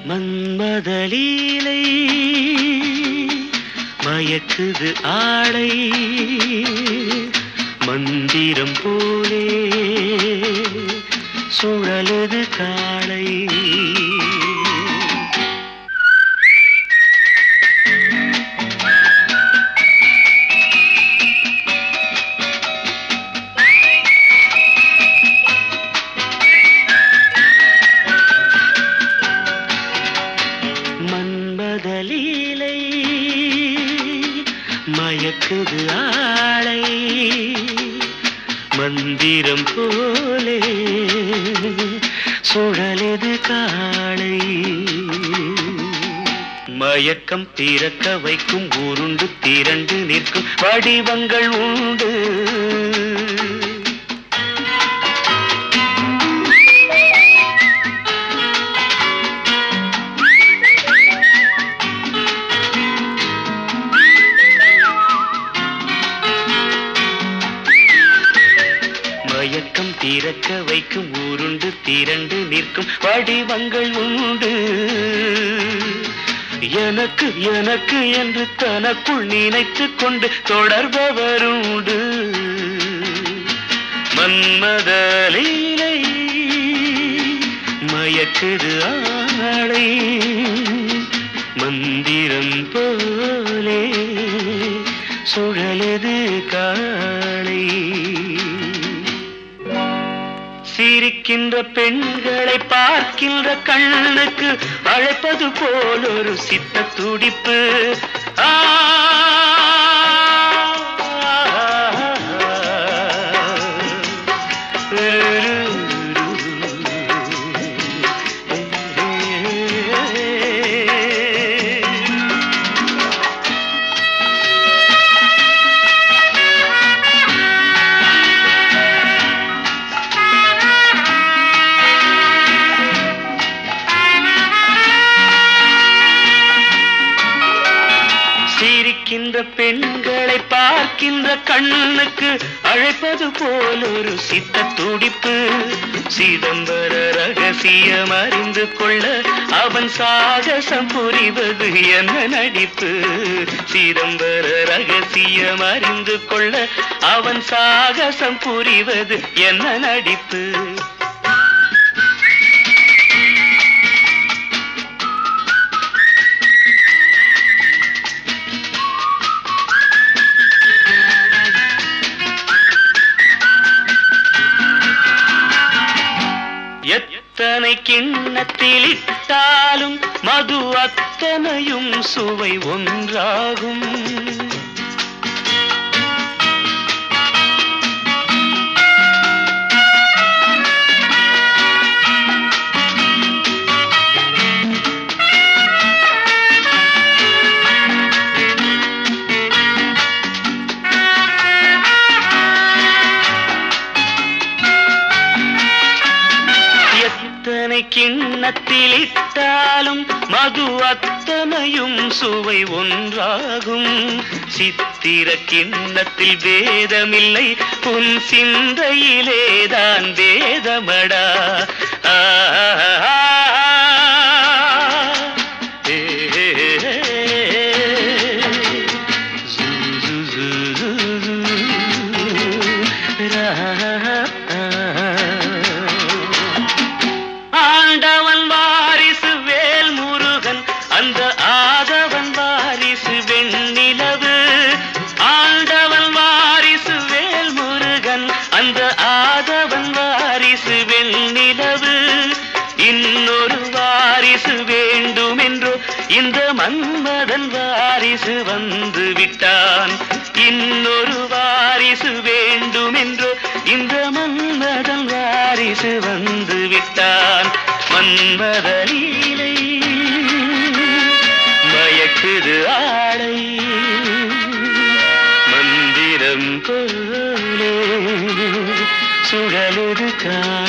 மன்மதலீலை மயக்குது ஆடை மந்திரம் போலே சுழலுது காளை மன்மதலீலை மயக்குது ஆளை மந்திரம் போலே சுழலது காளை மயக்கம் பிறக்க வைக்கும் உருண்டு திரண்டு நிற்கும் வடிவங்கள் உண்டு மயக்கம் திறக்க வைக்கும் உருண்டு திரண்டு நிற்கும் வடிவங்கள் உண்டு எனக்கு எனக்கு என்று தனக்குள் நினைத்துக் கொண்டு தொடர்பவருண்டு மன்மதலீலை மயக்குது ஆளை மந்திரம் போலே சுழலது காளை சிரிக்கின்ற பெண்களை பார்க்கின்ற கண்ணுக்கு அழைப்பது போல் ஒரு சித்த துடிப்பு ஆ சிரிக்கின்ற பெண்களை பார்க்கின்ற கண்ணுக்கு அழைப்பது போல் ஒரு சித்த துடிப்பு சிதம்பர ரகசியம் அறிந்து கொள்ள அவன் சாகசம் புரிவது என்ன நடிப்பு சிதம்பர ரகசியம் அறிந்து கொள்ள அவன் சாகசம் புரிவது என்ன நடிப்பு எத்தனை கிண்ணத்தில் இட்டாலும் மது அத்தனையும் சுவை ஒன்றாகும் எத்தனை கிண்ணத்தில் இட்டாலும் மது அத்தனையும் சுவை ஒன்றாகும் சித்திர கிண்ணத்தில் வேதமில்லை உன் சிந்தையிலேதான் வேதமடா ஆ, ஆ, ஆ, ஏ, ஏ, ஏ. ஜூ, ஜூ, ஜூ, ஜூ, ஜூ. ரா, ஆ. ஆண்டவன் வாரிசு வேல் முருகன் அந்த ஆதவன் வாரிசு வெண்ணிலவு ஆண்டவன் வாரிசு வேல் முருகன் அந்த ஆதவன் வாரிசு வெண்ணிலவு இன்னொரு வாரிசு வேண்டுமென்றோ இந்த மன்மதன் வாரிசு வந்து விட்டான் இன்னொரு வாரிசு வேண்டுமென்றோ இந்த மன்மதன் வாரிசு வந்து விட்டான் மன்மதலீலை மயக்குது ஆடை மந்திரம் போலே சுழலுது காலை